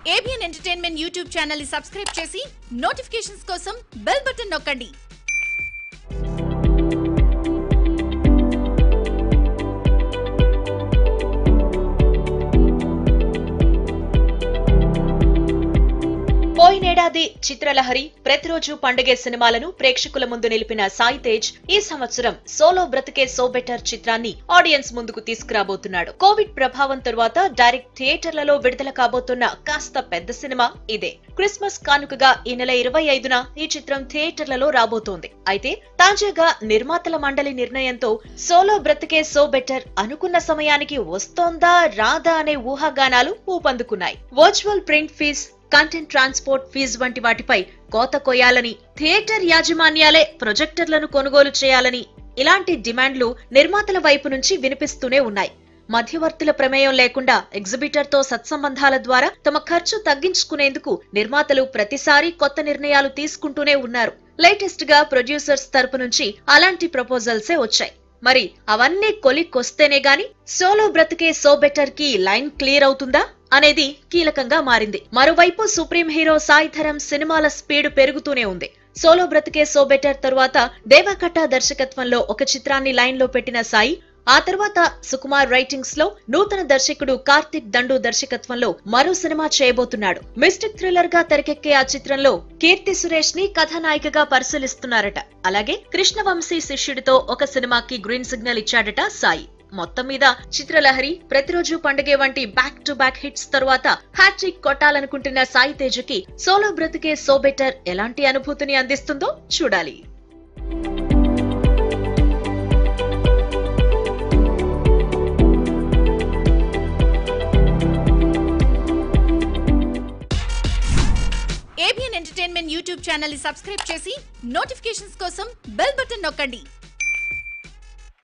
ABN entertainment YouTube channel ని subscribe చేసి notifications కోసం బెల్ బటన్ నొక్కండి పోయినేడాది చిత్రలహరి ప్రతిరోజు పండుగే సినిమాలను ప్రేక్షకుల ముందు నిలిపిన సాయి తేజ్ ఈ సంవత్సరం సోలో బ్రతికే సో బెటర్ చిత్రాన్ని ఆడియన్స్ ముందుకు తీసుకురాబోతున్నాడు కోవిడ్ ప్రభావం తరువాత డైరెక్ట్ థియేటర్లలో విడుదల కాబోతున్న కాస్త పెద్ద సినిమా ఇదే క్రిస్మస్ కానుకగా ఈ నెల ఇరవై ఐదున ఈ చిత్రం థియేటర్లలో రాబోతోంది అయితే తాజాగా నిర్మాతల మండలి నిర్ణయంతో సోలో బ్రతికే సో బెటర్ అనుకున్న సమయానికి వస్తోందా రాదా అనే ఊహాగానాలు ఊపందుకున్నాయి virtual print fees content transport fee వంటి వాటిపై కోత కొయ్యాలని థియేటర్ యాజమాన్యాలే ప్రొజెక్టర్లను కొనుగోలు చేయాలని ఇలాంటి డిమాండ్లు నిర్మాతల వైపు నుంచి వినిపిస్తూనే ఉన్నాయి మధ్యవర్తుల ప్రమేయం లేకుండా ఎగ్జిబిటర్ తో సత్సంబంధాల ద్వారా తమ ఖర్చు తగ్గించుకునేందుకు నిర్మాతలు ప్రతిసారి కొత్త నిర్ణయాలు తీసుకుంటూనే ఉన్నారు లేటెస్ట్ గా ప్రొడ్యూసర్స్ తరపు నుంచి అలాంటి ప్రపోజల్సే వచ్చాయి మరి అవన్నీ కొలిక్కొస్తేనే గాని సోలో బ్రతికే సో బెటర్ కి లైన్ క్లియర్ అవుతుందా అనేది కీలకంగా మారింది మరోవైపు సుప్రీం హీరో సాయి ధరమ్ సినిమాల స్పీడ్ పెరుగుతూనే ఉంది సోలో బ్రతికే సో బెటర్ తరువాత దేవకట్ట దర్శకత్వంలో ఒక చిత్రాన్ని లైన్ లో పెట్టిన సాయి ఆ తర్వాత సుకుమార్ రైటింగ్స్ లో నూతన దర్శకుడు కార్తిక్ దండు దర్శకత్వంలో మరో సినిమా చేయబోతున్నాడు మిస్టిక్ థ్రిల్లర్ గా తెరకెక్కే ఆ చిత్రంలో కీర్తి సురేష్ ని కథానాయికగా పరిశీలిస్తున్నారట అలాగే కృష్ణవంశీ శిష్యుడితో ఒక సినిమాకి గ్రీన్ సిగ్నల్ ఇచ్చాడట సాయి మొత్తం మీద చిత్రలహరి ప్రతిరోజు పండుగ వంటి బ్యాక్ టు బ్యాక్ హిట్స్ తరువాత హ్యాట్రిక్ కొట్టాలనుకుంటున్న సాయి తేజకి సోలో బ్రతికే సో బెటర్ ఎలాంటి అనుభూతిని అందిస్తుందో చూడాలి ఏబిఎన్ ఎంటర్టైన్మెంట్ యూట్యూబ్ ఛానల్ ని సబ్స్క్రైబ్ చేసి నోటిఫికేషన్స్ కోసం బెల్ బటన్ నొక్కండి